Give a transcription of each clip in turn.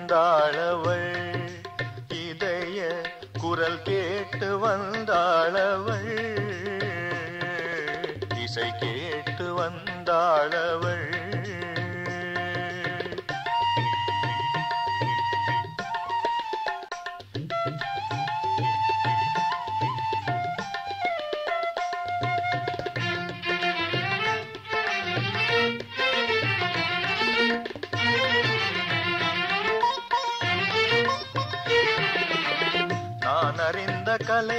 வந்தாளவள் இதய குரல் கேட்டு வந்தாளவள் இசை கேட்டு வந்தாளவள் நான் அறிந்த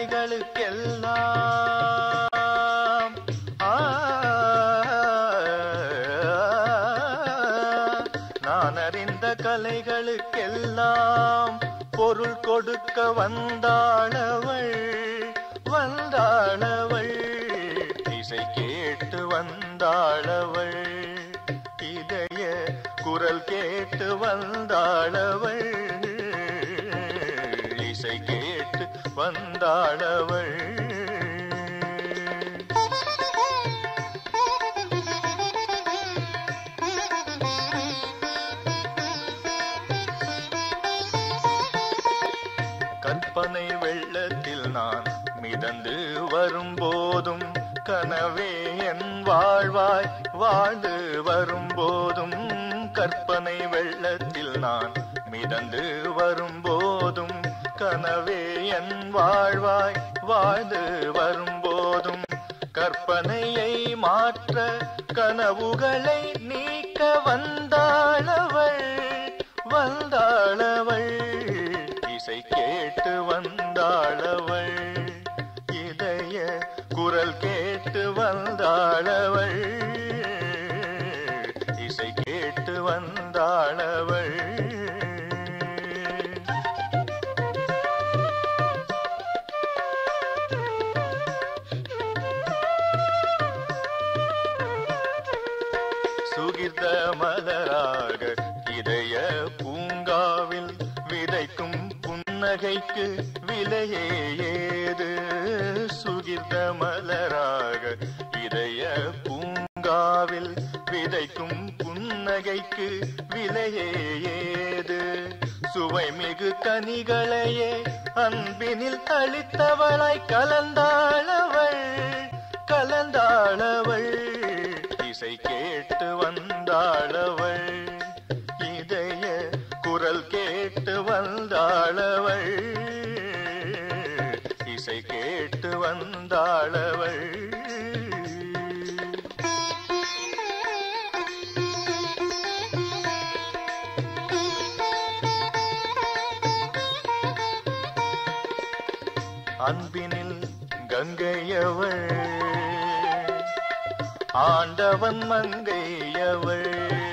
கலைகளுக்கெல்லாம் ஆ, நான் அறிந்த கலைகளுக்கெல்லாம் பொருள் கொடுக்க வந்தாளவள் வந்தாளவள் இசை கேட்டு வந்தாளவள் இதய குரல் கேட்டு வந்தாளவள் இசை கேட்டு வந்தாளவள் கற்பனை வெள்ளத்தில் நான் மிதந்து வரும்போதும் கனவே என் வாழ்வாய் வாழ்ந்து வரும்போதும் கற்பனை வெள்ளத்தில் நான் மிதந்து வரும்போதும் கனவே என் வாழ்வாய் வாழ்ந்து வரும்போதும் கற்பனையை மாற்ற கனவுகளை நீக்க வந்தாளவள் வந்தாளவள் இசை கேட்டு வந்தாளவள் இதய குரல் கேட்டு வந்தாளவள் இசை கேட்டு வந்தாளவள் சுகிர்த மலராக இதய பூங்காவில் விதைக்கும் புன்னகைக்கு விலையே ஏது சுகிர்த மலராக இதய பூங்காவில் விதைக்கும் புன்னகைக்கு விலையே ஏது சுவை மிகு கனிகளையே அன்பினில் அளித்தவளாய் கலந்தாளவள் கலந்தாளவள் இசை கேட்டு வந்தாளவள் இதய குரல் கேட்டு வந்தாளவள் இசை கேட்டு வந்தாளவள் அன்பினில் கங்கையவள் ஆண்டவன் மங்கையவள்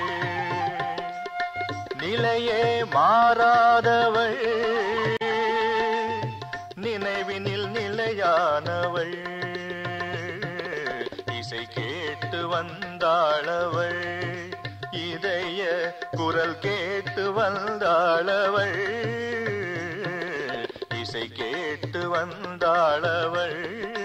நிலையே மாறாதவள் நினைவினில் நிலையானவள் இசை கேட்டு வந்தாளவள் இதய குரல் கேட்டு வந்தாளவள் இசை கேட்டு வந்தாளவள்